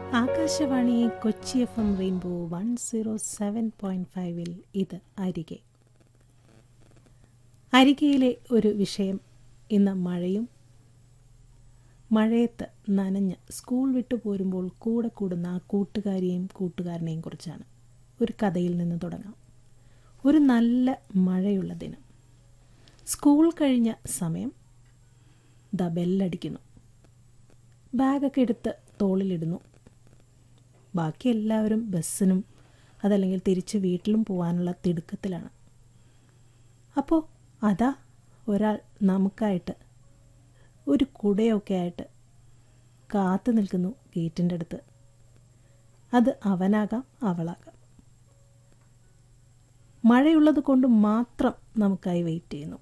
Akashvani Kochi F M rainbow one zero seven point ഫൈവിൽ ഇത് അരികെ അരികയിലെ ഒരു വിഷയം ഇന്ന് മഴയും മഴയത്ത് നനഞ്ഞ് സ്കൂൾ വിട്ടു പോരുമ്പോൾ കൂടെ കൂടുന്ന ആ കൂട്ടുകാരിയെയും കൂട്ടുകാരനെയും കുറിച്ചാണ് ഒരു കഥയിൽ നിന്ന് തുടങ്ങാം ഒരു നല്ല മഴയുള്ള ദിനം സ്കൂൾ കഴിഞ്ഞ സമയം ദ ബെല്ലടിക്കുന്നു ബാഗൊക്കെ എടുത്ത് തോളിലിടുന്നു ബാക്കി എല്ലാവരും ബസ്സിനും അതല്ലെങ്കിൽ തിരിച്ച് വീട്ടിലും പോകാനുള്ള തിടുക്കത്തിലാണ് അപ്പോൾ അതാ ഒരാൾ നമുക്കായിട്ട് ഒരു കുടയൊക്കെ ആയിട്ട് കാത്തു നിൽക്കുന്നു ഗേറ്റിൻ്റെ അടുത്ത് അത് അവനാകാം അവളാകാം മഴയുള്ളത് കൊണ്ട് മാത്രം നമുക്കായി വെയിറ്റ് ചെയ്യുന്നു